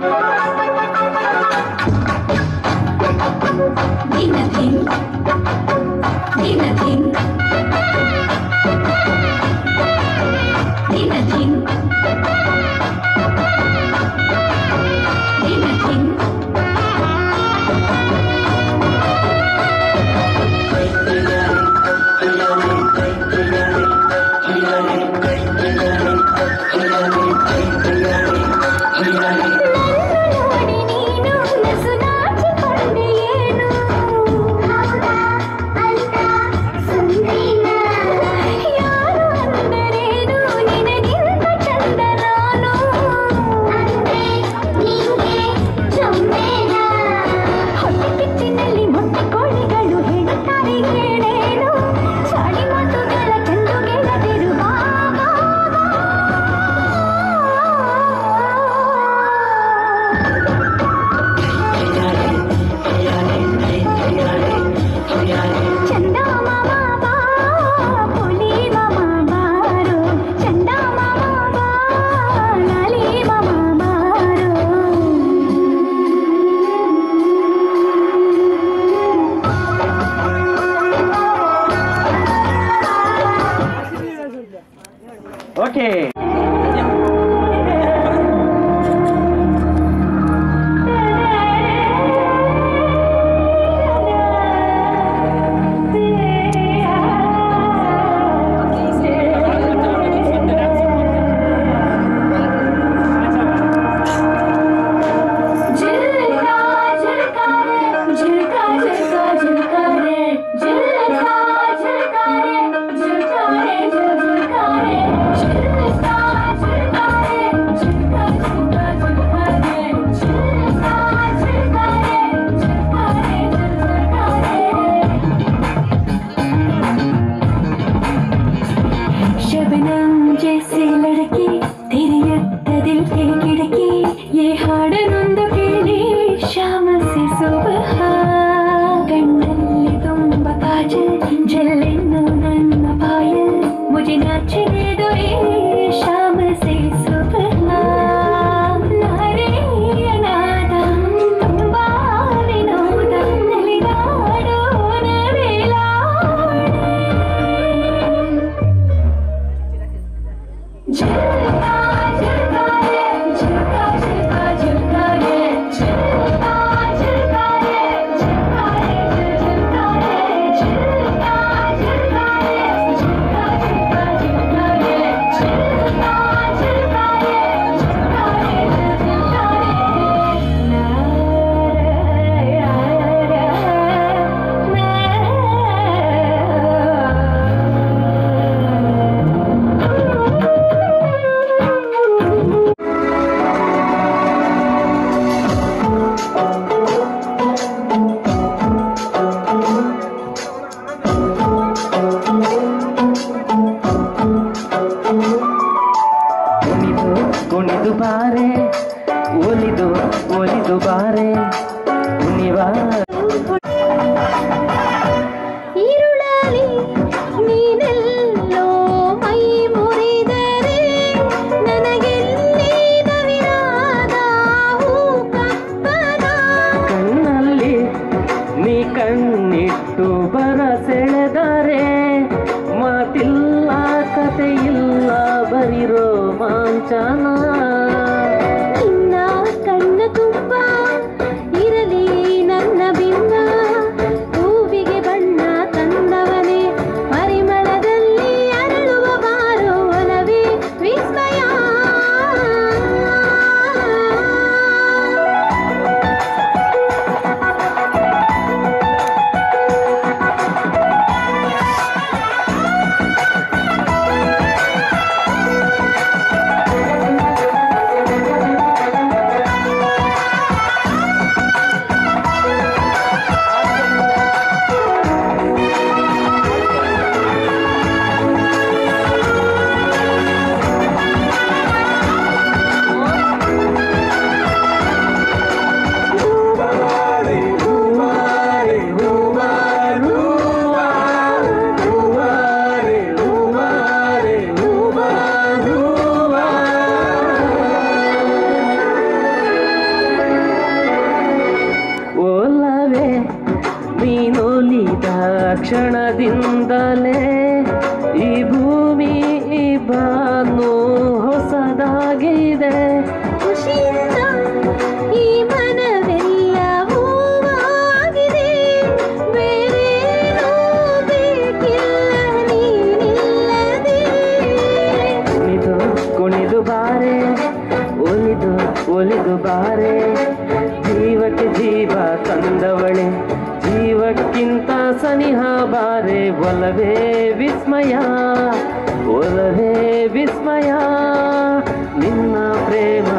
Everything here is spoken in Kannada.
ನೋಡಿ ನೀನು ನಸು ನಾಚಿಕೊಂಡೆ ಏನು ಯಾರು ಅಂದರೇನು ನಿನಗಿಂತ ಚಂದ ನಾನು ಹೊಟ್ಟೆ ಕಿಚ್ಚಿನಲ್ಲಿ ಮೊಟ್ಟೆ ಕೋಳಿಗಳು ಹೇಳುತ್ತಾರೆ ಏನೇನು ಚಾಡಿ ಮಾತುಗಳ ಕಂಡು ಗೆಳತಿರುವ ಚಂದ ಮಾಮ ಬಾ ಪುಲಿ ಮಾಮ ಬಾರೋ ಚಂದ ಮಾಮ ಬಾ ಲಾಲಿ ಮಾಮ ಬಾರೋ ಓಕೆ झुलका झुलका रे झुलका झुलका झुलका रे झुलका झुलका रे झुलका रे झुलका रे झुलका झुलका रे झुलका झुलका झुलका रे झुलका झुलका रे झुलका रे झुलका रे शबनम जैसे लड़की तेरी यत्त दिल के खिड़की ये ಹಾಡನೊಂದು ಕೇಳಿ ಶ್ಯಾಮ से ಸುಬಹ ಕಣ್ಣಲ್ಲಿ ತುಂಬ ಕಾಜಲ್ ಜಲ್ಲೆನ್ನು ನನ್ನ ಪಾಯಲ್ ಮುಜೆ ನಾಚನೆ ದೊರೆ ಶ್ಯಾಮ से ಸುಬಹ ನಾರಿಯ ನಾದ ತುಂಬಾ ವಿನೋದ ನಲಿದಾಡೋಣ ವೇಲಾಡೆ झुलका झुलका रे झुलका झुलका झुलका रे झुलका झुलका रे झुलका रे झुलका रे झुलका झुलका रे झुलका झुलका झुलका रे झुलका झुलका रे झुलका रे झुलका रे ला ಕುಣಿದು ಕುಣಿದು ಬಾರೆ ಒಲಿದು ಒಲಿದು ಬಾರೆ ಕುಣಿವ ഇരുളലി നീനെല്ലോ മൈ മുറിದರೆ ನನಗೆಲ್ಲಿ ನವಿರಾದ ಹೂ ಕಪ್ಪನ ಕಣ್ಣಲ್ಲಿ ನೀ ಕಣ್ಣಿಟ್ಟು ಬರ ಸೆಳೆದರೆ ಮಾತಿಲ್ಲ ಕಥೆಯಿಲ್ಲ ಬರೀ ರೋಮಾಂಚನ ನಿನ್ನ ಕಣ್ಣ ತುಂಬ ಇರಲಿ ನನ್ನ ಬಿಂಬ ಹೂವಿಗೆ ಬಣ್ಣ ತಂದವನೇ ಪರಿಮಳದಲ್ಲಿ ಅರಳುವ ಬಾರೋ ಒಲವೇ ವಿಸ್ಮಯ ಿ ಪ್ರೇಮದಿಂದಲೇ ಈ ಭೂಮಿ ಈ ಬಾನು ಹೊಸದಾಗಿದೆ ಖುಷಿಯಿಂದ ಈ ಮನವೆಲ್ಲ ಹೂವಾಗಿದೆ ಬೇರೇನೂ ಬೇಕಿಲ್ಲ ನೀನಿಲ್ಲದೆ ಕುಣಿದು ಕುಣಿದು ಬಾರೆ ಒಲಿದು ಒಲಿದು ಬಾರೆ ಜೀವಕ್ಕೆ ಜೀವ ತಂದವಳೆ ಜೀವಕ್ಕಿಂತ ಸನಿಹ ಬಾರೆ ಒಲವೇ ವಿಸ್ಮಯ ಒಲವೇ ವಿಸ್ಮಯ ನಿನ್ನ ಪ್ರೇಮ